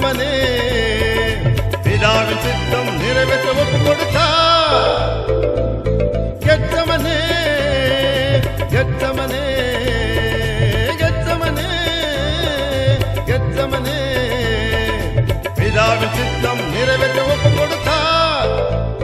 கெச்சமனே பிதாவின் சித்தம் நிறைவேற்ற ஒப்பு கொடுத்தார் கெச்சமனே கெச்சமனே கெச்சமனே கெச்சமனே பிதாவின் சித்தம் நிறைவேற்ற ஒப்பு கொடுத்தார்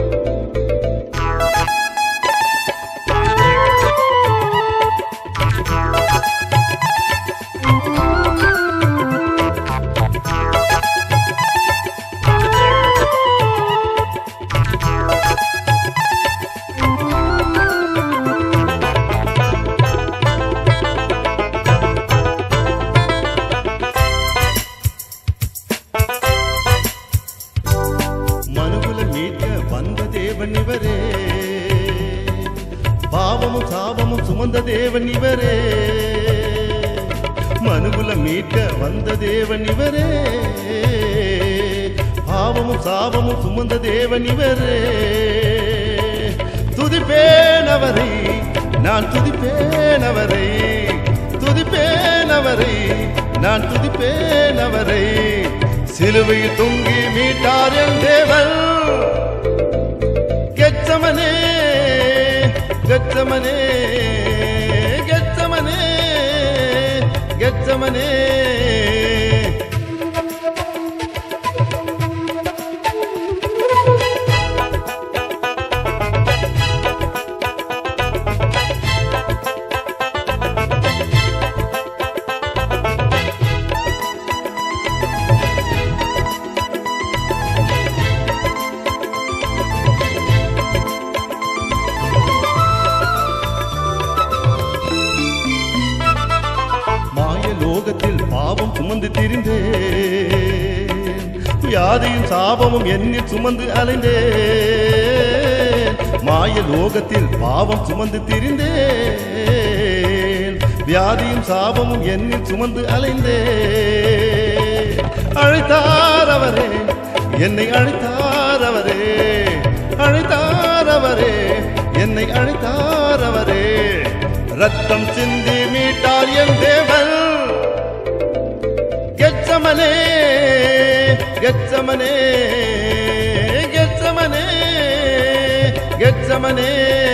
மனுகுல மீட்க வந்த தேவன் இவரே பாவமும் சாபமும் சுமந்த தேவன் இவரே மனுகுல மீட்க வந்த தேவன் இவரே பாவமும் சாபமும் சுமந்த தேவன் இவரே துதிப்பேன் அவரை நான் துதிப்பேன் அவரை துதிப்பேன் அவரை நான் துதிப்பேன் அவரை சிலுவையில் தொங்கி மீட்டார் என் தேவன் கெச்சமனே கெச்சமனே கெச்சமனே கெச்சமனே மாய லோகத்தில் பாவம் சுமந்து திரிந்தேன் வியாதியும் சாபமும் என்னில் சுமந்து அலைந்தேன் மாய லோகத்தில் பாவம் சுமந்து திரிந்தேன் வியாதியும் சாபமும் என்னில் சுமந்து அலைந்தேன் அழைத்தார் அவரே என்னை அழைத்தார் அவரே அழைத்தார் அவரே என்னை அழைத்தார் அவரே ரத்தம் சிந்தி மீட்டார் என் தேவன் கெச்சமனே கெச்சமனே கெச்சமனே கெச்சமனே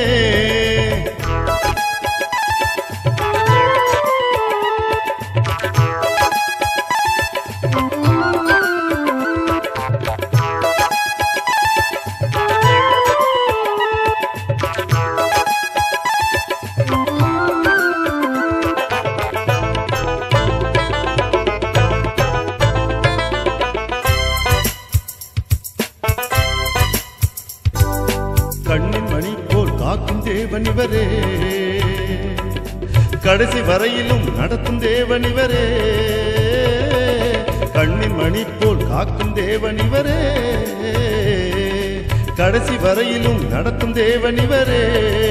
கண்ணின் மணி போல் காக்கும் தேவன் இவரே கடைசி வரையிலும் நடத்தும் தேவன் இவரே கண்ணின் மணி போல் காக்கும் தேவன் இவரே கடைசி வரையிலும் நடத்தும் தேவன் இவரே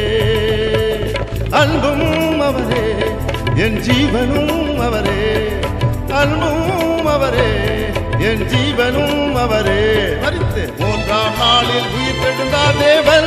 அன்பும் அவரே என் ஜீவனும் அவரே அன்பும் அவரே என் ஜீவனும் அவரே மறித்து மூன்றாம் நாளில் உயிர் தெழுந்தார் தேவன்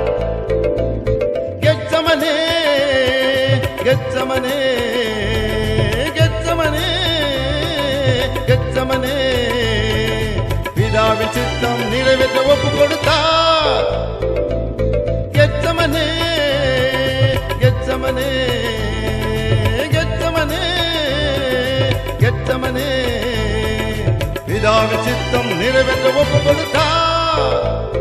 கெச்சமனே கெச்சமனே கெச்சமனே கெச்சமனே பிதாவின் சித்தம் நிறைவேற்ற ஒப்பு கொடுத்தார் கெச்சமனே கெச்சமனே கெச்சமனே கெச்சமனே பிதாவின் சித்தம் நிறைவேற்ற ஒப்பு கொடுத்தார்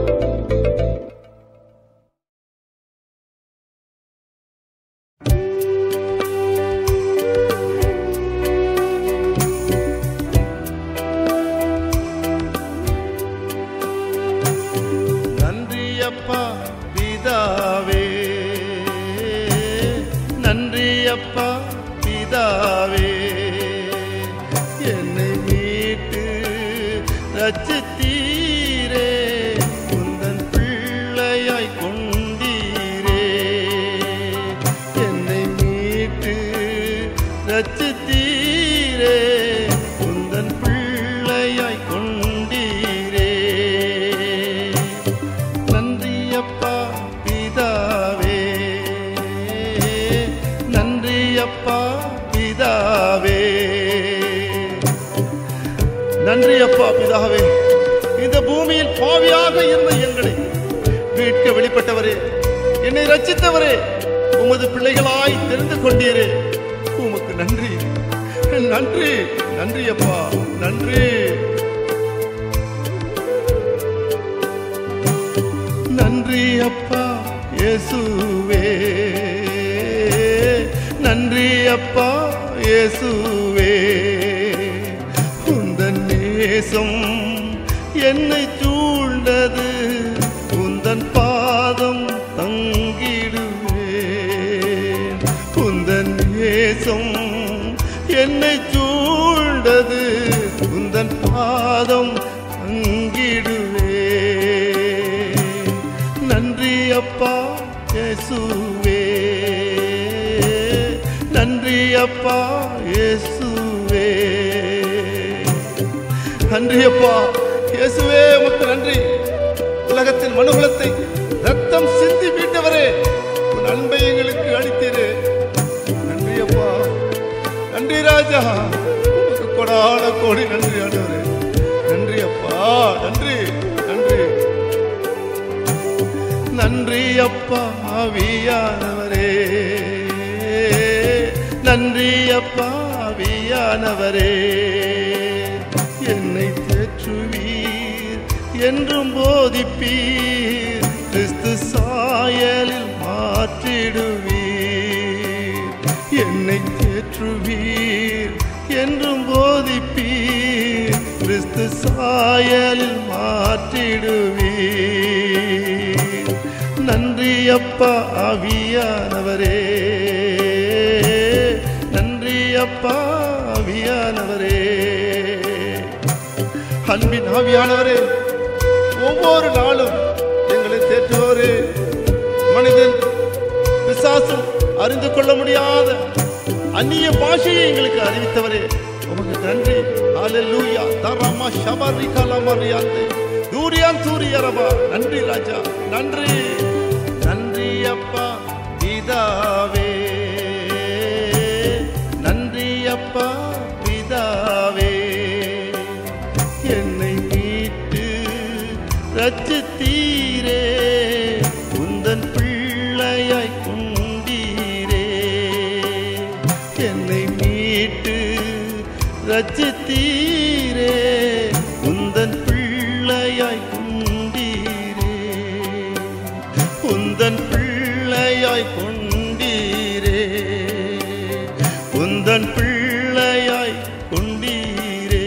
நன்றி அப்பா பிதாவே நன்றி அப்பா பிதாவே என்னை மீட்டு ரச்சித்தீரே உந்தன் பிள்ளையாய் கொண்டீரே என்னை மீட்டு ரச்சித்தீரே உந்தன் பிள்ளையாய் கொண்டீரே நன்றி அப்பா பிதாவே நன்றி அப்பா பிதாவே நன்றி அப்பா பிதாவே இந்த பூமியில் பாவியாக இருந்த எங்களை மீட்க வெளிப்பட்டவரே என்னை ரட்சித்தவரே உமது பிள்ளைகளாய் தெரிந்து கொண்டீரே உமக்கு நன்றி நன்றி நன்றி அப்பா நன்றி நன்றி அப்பா இயேசுவே நன்றி அப்பா இயேசுவே உந்தன் நேசம் என்னை சூழ்ந்தது உந்தன் பாதம் தங்கிடுவேன் உந்தன் நேசம் என்னை சூழ்ந்தது உந்தன் பாதம் தங்கிடுவேன் நன்றி அப்பா இயேசுவே நன்றி அப்பா இயேசுவே நன்றி அப்பா இயேசுவே உமக்கு நன்றி உலகத்தின் மனுகுலத்தை ரத்தம் சிந்தி மீட்டவரே உன் அன்பை எங்களுக்கு அளித்தீரே நன்றி அப்பா நன்றி ராஜா உமக்கு கொடான கோடி நன்றி ஆண்டவரே நன்றி அப்பா நன்றி நன்றி நன்றி அப்பா ஆவியானவரே நன்றி அப்பா ஆவியானவரே என்னை தேற்றுவீர் என்றும் போதிப்பீர் கிறிஸ்து சாயலில் மாற்றிடுவீர் என்னை தேற்றுவீர் என்றும் போதிப்பீர் கிறிஸ்து சாயலில் மாற்றிடுவீர் நன்றி அப்பா ஆவியானவரே நன்றி அப்பா ஆவியானவரே அன்பின் ஆவியானவரே ஒவ்வொரு நாளும் எங்களை தேற்றுவோரே மனிதன் பிசாசும் அறிந்து கொள்ள முடியாத அந்நிய பாஷையை எங்களுக்கு அறிவித்தவரே உமக்கு நன்றி ஹalleluya தரமா ஷபரி கலமரியாந்தே தூரியான் தூரியரபா நன்றி ராஜா நன்றி நன்றி அப்பா பிதாவே நன்றி அப்பா பிதாவே என்னை மீட்டு ரச்சித்தீரே உந்தன் பிள்ளையாய் கொண்டீரே என்னை மீட்டு ரச்சித்தீரே உந்தன் பிள்ளையாய் கொண்டீரே உந்தன் பிள்ளையாய் கொண்டீரே உந்தன் பிள்ளையாய் கொண்டீரே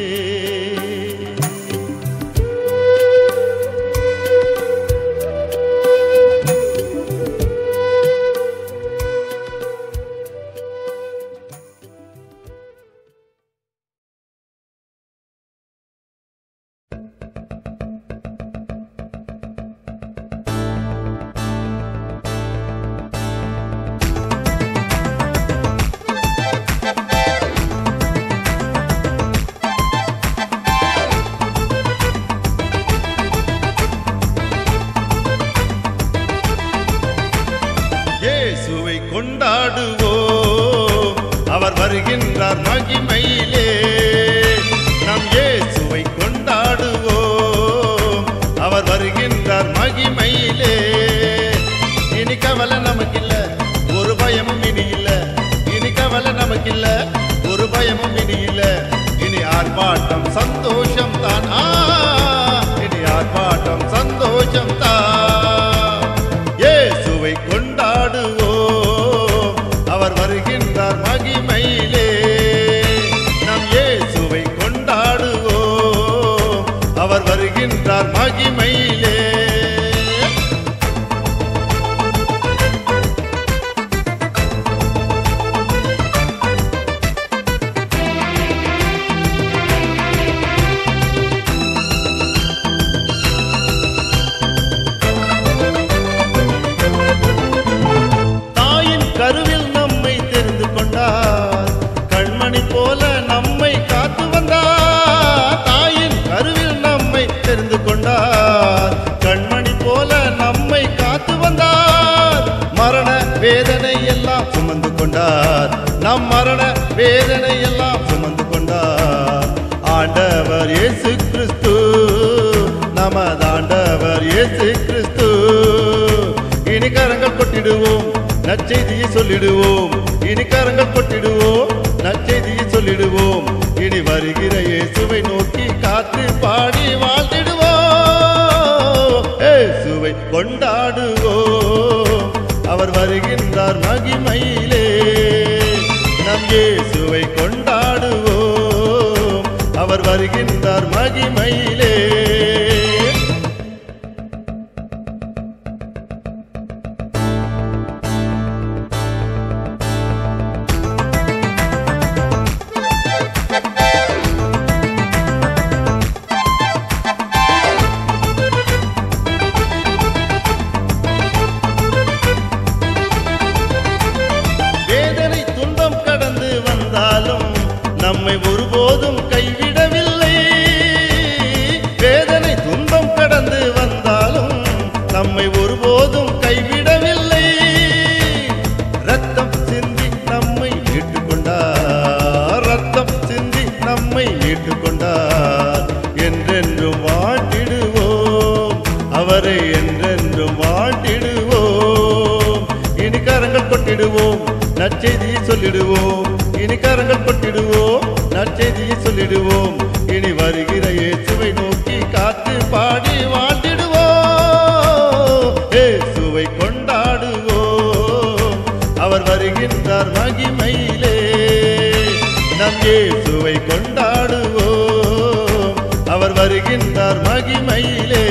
இயேசுவை கொண்டாடுவோம் அவர் வருகின்றார் மகிமையிலே நம் இயேசுவை கொண்டாடுவோம் அவர் வருகின்றார் மகிமையிலே இனி கவலை நமக்கில்ல ஒரு பயமும் இனி இல்ல இனி கவலை நமக்கில்ல ஒரு பயமும் இனி இல்ல இனி ஆர்ப்பாட்டம் சந்தோஷம் தான் ஆ இனி ஆர்ப்பாட்டம் சந்தோஷம் தான் இயேசுவை கொண்டாடுவோம் அவர் வருகின்றார் மகிமையிலே நம் இயேசுவை கொண்டாடுவோம் அவர் வருகின்றார் மகிமையிலே தாயின் கருவில் நம்மை தெரிந்து கொண்டார் கண்மணி போல நம்மை காத்து வந்தார் தாயின் கருவில் நம்மை தெரிந்து கொண்டார் நமதாண்டவர் இயேசு கிறிஸ்து நமதாண்டவர் இயேசு கிறிஸ்து இனி கரங்கள் கொட்டிடுவோம் நற்செய்தியை சொல்லிடுவோம் இனி கரங்கள் கொட்டிடுவோம் நற்செய்தியை சொல்லிடுவோம் இனி வருகிற இயேசுவை நோக்கி காத்து பாடி வாழ்ந்திடுவோம் இயேசுவை கொண்டாடுவோம் அவர் வருகின்றார் மகிமையிலே நம் இயேசுவை கொண்டாடுவோம் அவர் வருகின்றார் மகிமையிலே வேதனை துன்பம் கடந்து வந்தாலும் நம்மை ஒருபோதும் கைவிடவில்லை வேதனை துன்பம் கடந்து வந்தாலும் நம்மை ஒருபோதும் கைவிடவில்லை ரத்தம் சிந்தி நம்மை மீட்டுக்கொண்டார் ரத்தம் சிந்தி நம்மை மீட்டுக்கொண்டார் என்றென்றும் வாழ்த்திடுவோம் அவரை என்றென்றும் வாழ்த்திடுவோம் இனி கரங்கள் கொட்டிடுவோம் நற்செய்தியை சொல்லிடுவோம் இனி கரங்கள் கொட்டிடுவோம் நற்செய்தியை சொல்லிடுவோம் இனி வருகிற இயேசுவை நோக்கி காத்து பாடி வாழ்த்திடுவோம் இயேசுவை கொண்டாடுவோம் அவர் வருகின்றார் மகிமையிலே நம் இயேசுவை கொண்டாடுவோம் அவர் வருகின்றார் மகிமையிலே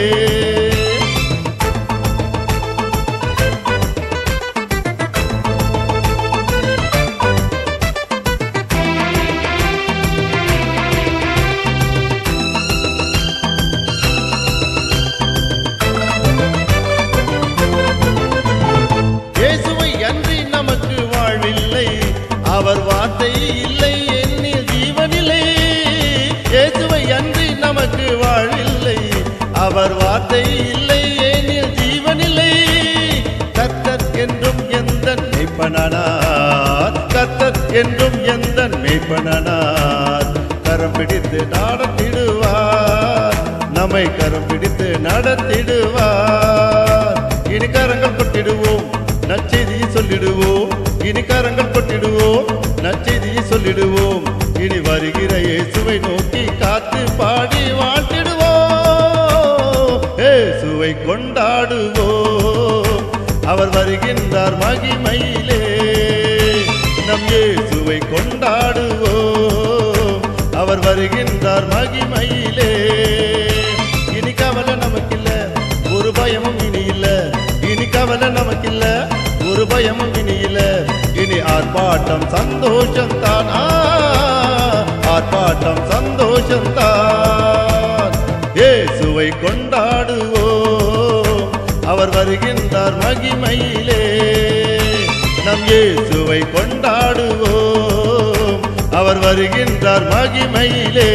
இயேசுவை அன்றி நமக்கு வாழ்வில்லை அவர் வார்த்தை இல்லை என்னில் ஜீவனில்லை இயேசுவை அன்றி நமக்கு வாழ்வில்லை அவர் வார்த்தை இல்லை என்னில் ஜீவனில்லை கர்த்தர் என்றும் எந்த மெய்ப்பனானார் கர்த்தர் என்றும் எந்த மெய்ப்பனானார் கரம் பிடித்து நடத்திடுவார் நம்மை கரம் பிடித்து நடத்திடுவார் இனி கரங்கள் கொட்டிடுவோம் நற்செய்தியை சொல்லிடுவோம் இனி கரங்கள் கொட்டிடுவோம் நற்செய்தியை சொல்லிடுவோம் இனி வருகிற இயேசுவை நோக்கி காத்து பாடி வாழ்த்திடுவோம் இயேசுவை கொண்டாடுவோம் அவர் வருகின்றார் மகிமையிலே நம் இயேசுவை கொண்டாடுவோம் அவர் வருகின்றார் மகிமையிலே இனி கவலை நமக்கில்ல ஒரு பயமும் இனி இல்ல இனி கவலை நமக்கில்ல ஒரு பயமும் இனி இல்ல இனி ஆர்ப்பாட்டம் சந்தோஷம் தான் ஆர்ப்பாட்டம் சந்தோஷம் தான் இயேசுவை கொண்டாடுவோம் அவர் வருகின்றார் மகிமையிலே நம் இயேசுவை கொண்டாடுவோம் அவர் வருகின்றார் மகிமையிலே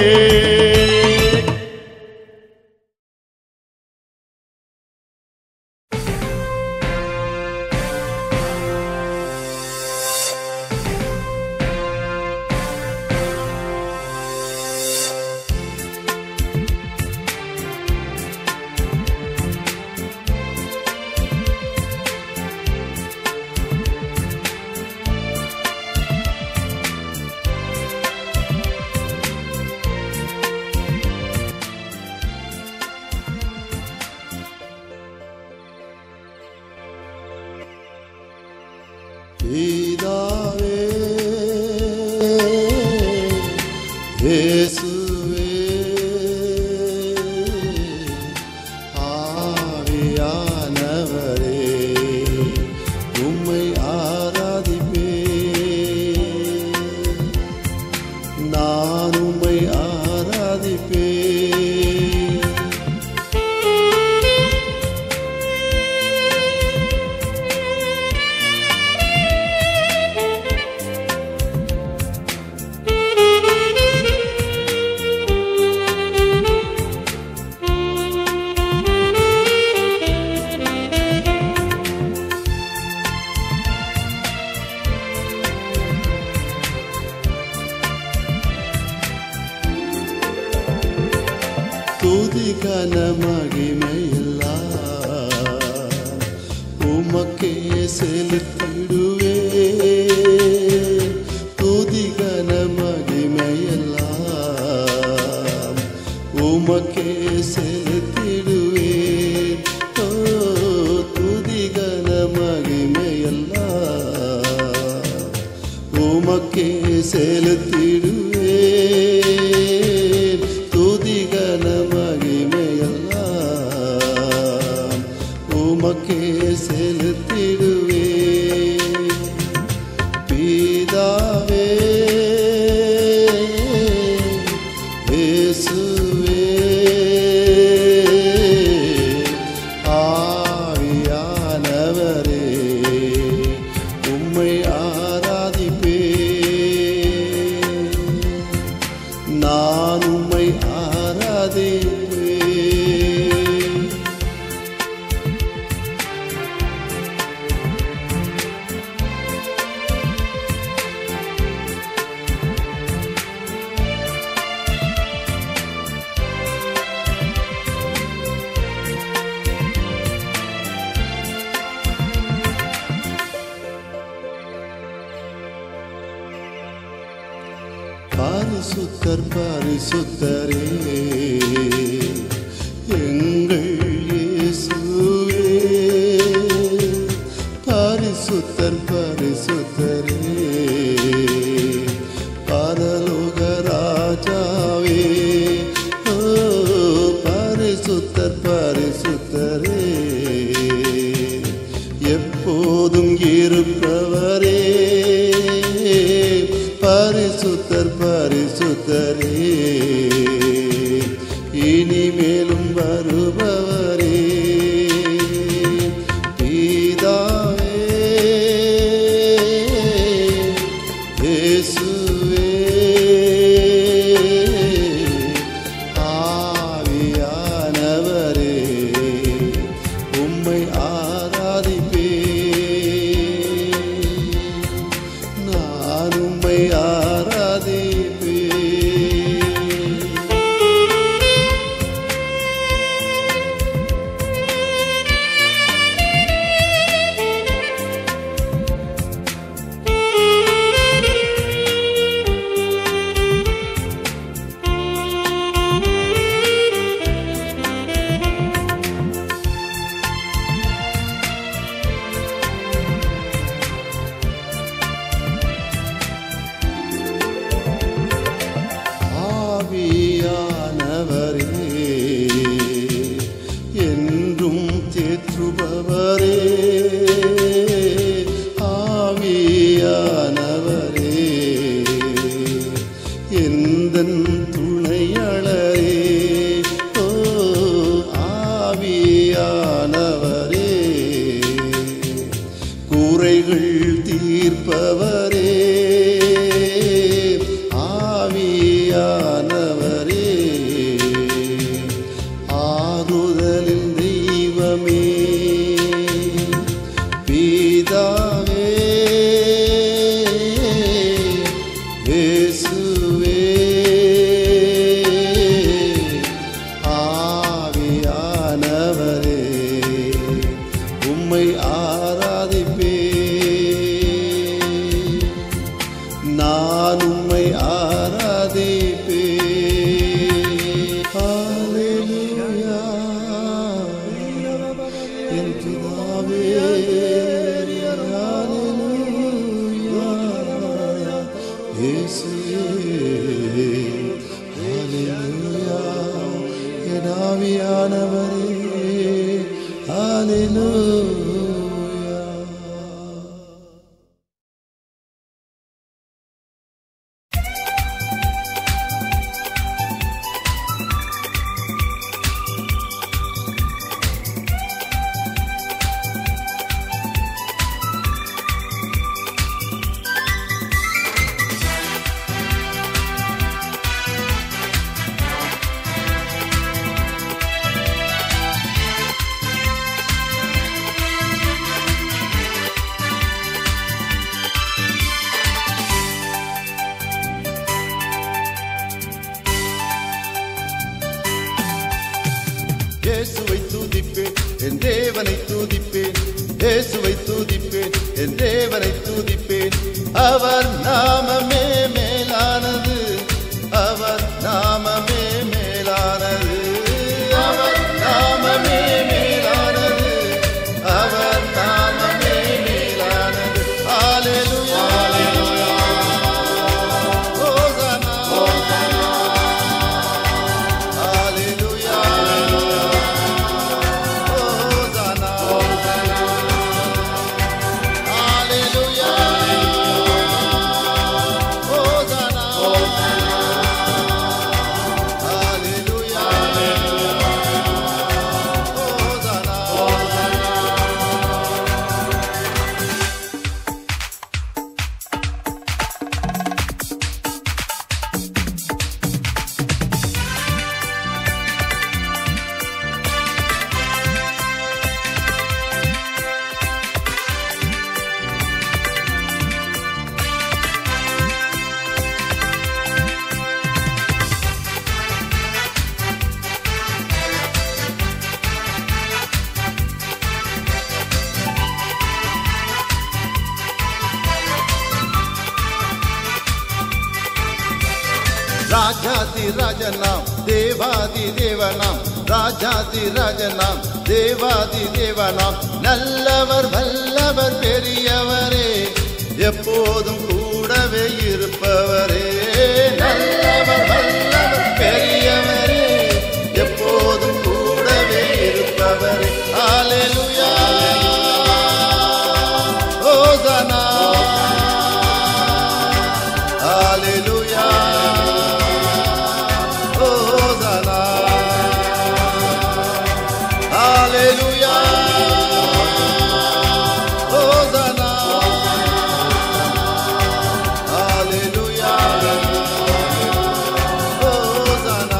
பிதாவே இயேசுவே ஆவியானவரே உம்மை ஆராதிப்பே நான் உம்மை ஆராதிப்பே துதி கன மகிமையெல்லாம் உமக்கே செலுத்திடுவே துதி கன மகிமையெல்லாம் உமக்கே செலுத்திடுவே ஓ துதி கன மகிமையெல்லாம் உமக்கே செலுத்திடுவே துதிகன மகிமையெல்லாம் உமக்கே செலுத்திடுவே பிதாவே இயேசுவே ஆவியானவரே உம்மை ஆராதிப்பே நான் உம்மை ஆராதிப்பே பரிசுத்தர் பரிசுத்தரே எங்கள் இயேசுவே பரிசுத்தர் பரிசுத்தரே பரலோக ராஜாவே ஓ பரிசுத்தர் பரிசுத்தரே எப்போதும் இருப்பவரே பரிசுத்தர் பரிசுத்தரே இனிமேலும் வருபவரே பிதாவே இயேசுவே ஆவியானவரே உம்மை ஆராதிப்பே நான் உம்மை ஆராதிப்பே ஆவியானவரே என்றும் தேற்றுபவரே ஆவியானவரே எந்தன் துணையாளரே ஓ ஆவியானவரே குறைகள் தீர்ப்பவரே ஆவியானவரே ஆறுதலின் தெய்வமே பிதாவே இயேசுவே ஆவியானவரே உம்மை ஆராதிப்பே நான் உம்மை ஆராதிப்பே ஹalleluya என் பிதாவே ஹalleluya இயேசுவே ஹalleluya என் ஆவியானவரே ஹalleluya ஆ இயேசுவை துதிப்பேன் என் தேவனை துதிப்பேன் இயேசுவை துதிப்பேன் என் தேவனை துதிப்பேன் அவர் நாமமே மேலானது அவர் நாமமே மேலானது அவர் நாமமே மேலானது அவர் நாமமே மேலானது ஹalleluya ஹோசனா ஹalleluya ஹோசனா ஹalleluya ஹோசனா ஹalleluya ஹோசனா ராஜாதி ராஜனாம் தேவாதி தேவனாம் ராஜாதி ராஜனாம் தேவாதி தேவனாம் நல்லவர் வல்லவர் பெரியவரே எப்போதும் கூடவே இருப்பவரே நல்லவர் வல்லவர் பெரியவரே எப்போதும் கூடவே இருப்பவரே ஹalleluya ஹோசனா ஹalleluya ஹோசனா ஹalleluya ஹோசனா ஹalleluya ஹோசனா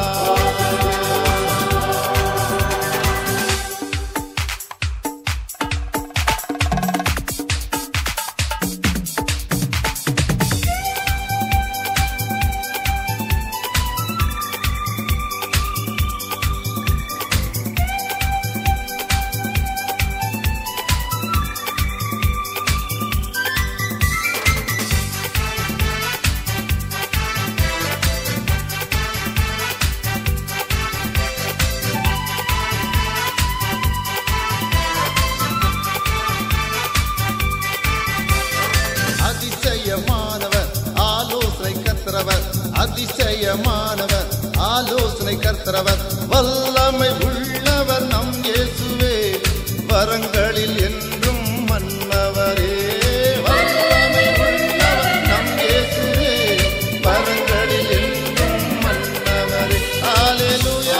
அதிசயமானவர் ஆலோசனை கர்த்தரவர் அதிசயமானவர் ஆலோசனை கர்த்தரவர் வல்லமை உள்ளவர் நம் இயேசுவே வரங்களில் என்றும் மன்னவரே வல்லமை உள்ளவர் நம் இயேசுவே வரங்களில் என்றும் மன்னவரே ஹalleluya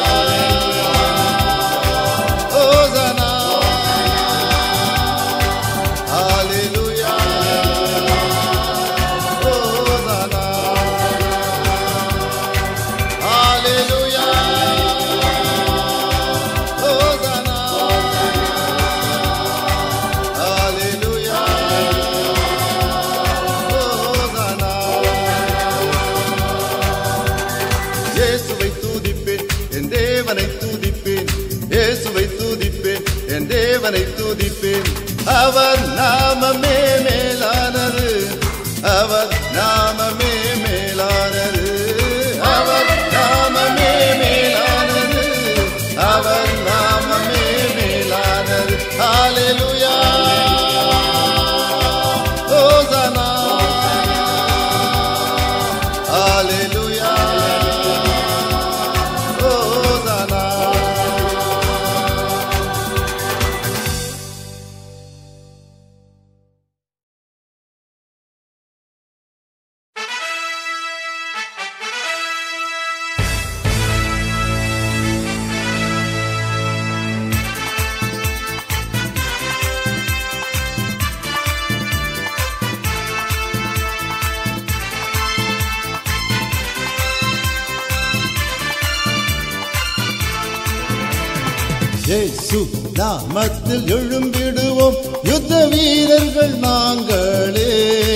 ஹோசனா ஹalleluya ஹோசனா ஹalleluya ஹோசனா ஹalleluya ஹோசனா இயேசுவை துதிப்பேன் என் தேவனை துதிப்பேன் இயேசுவை துதிப்பேன் என் தேவனை துதிப்பேன் அவர் நாமமே மேலானது அவர் நாமமே மேலானது அவர் நாமமே மேலானது அவர் நாமமே மேலானது ஹalleluya ஹோசனா ஹalleluya ஹோசனா இயேசு நாமத்தில் எழும்பிடுவோம் யுத்த வீரர்கள் நாங்களே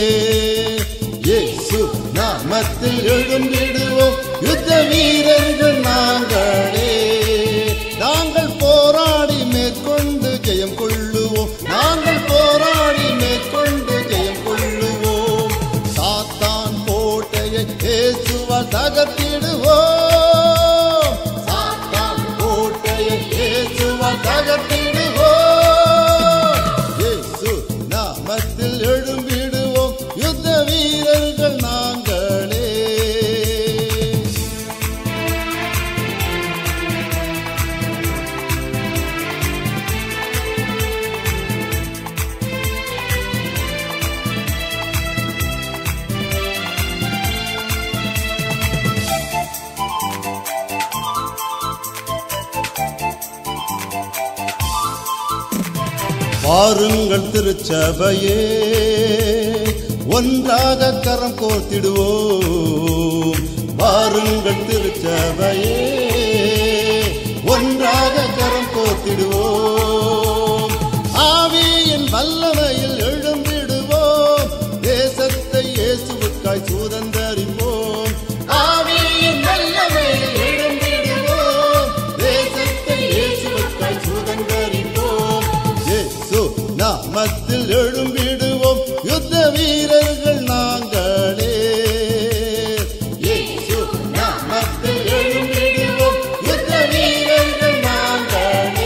இயேசு நாமத்தில் எழும்பிடுவோம் யுத்த வீரர்கள் நாங்களே நாங்கள் போ வாருங்கள் திருச்சபையே ஒன்றாக கரம் கோர்த்திடுவோம் வாருங்கள் திருச்சபையே ஒன்றாக கரம் கோர்த்திடுவோம் ஆவியின் வல்லமையில் எழும்பிடுவோம் தேசத்தை இயேசுவுக்காய் சுதந்தரிப்போம் ஆவியின் வல்லமையில் எழும்பிடுவோம் தேசத்தை இயேசுவுக்காய் சுதந்தரிப்போம் இயேசு நாமத்தில் எழும்பிடுவோம் யுத்த வீரர்கள் நாங்களே இயேசு நாமத்தில் எழும்பிடுவோம் யுத்த வீரர்கள் நாங்களே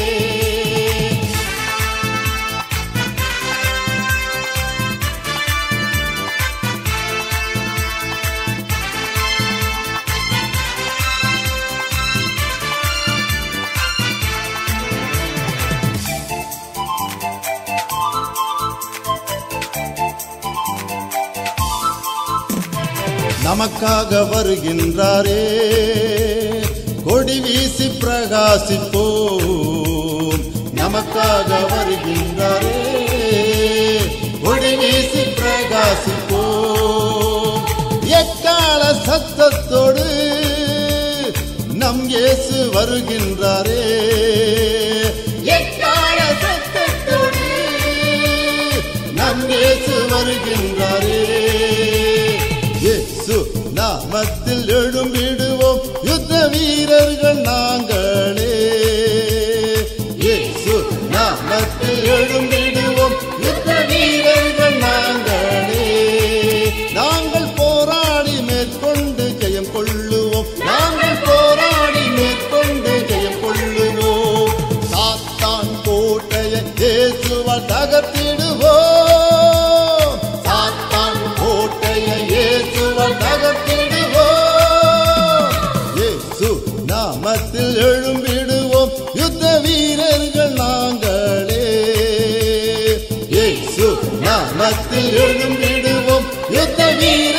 நமக்காக வருகின்றாரே கொடி வீசி பிரகாசிப்போம் நமக்காக வருகின்றாரே கொடி வீசி பிரகாசிப்போம் எக்கால சத்தத்தோடு நம் இயேசு வருகின்றாரே எக்கால சத்தத்தோடு நம் இயேசு வருகின்றாரே இயேசு நாமத்தில் எழும்பிடுவோம் யுத்த வீரர்கள் நாங்களே இயேசு நாமத்தில் எழும்பிடுவோம் யுத்த வீரர்கள் நாங்களே நாங்கள் போராடி மேற்கொண்டு ஜெயம் கொள்ளுவோம் நாங்கள் போராடி மேற்கொண்டு ஜெயம் கொள்ளுவோம் சாத்தான் கோட்டையை இயேசுவால் தகர்த்திடுவோம் சாத்தான் கோட்டையை இயேசுவால் தகர்த்திடுவோம் இயேசு நாமத்தில் எழும்பிடுவோம் யுத்த வீரர்கள் நாங்களே இயேசு நாமத்தில் எழும்பிடுவோம் யுத்த வீரர்கள்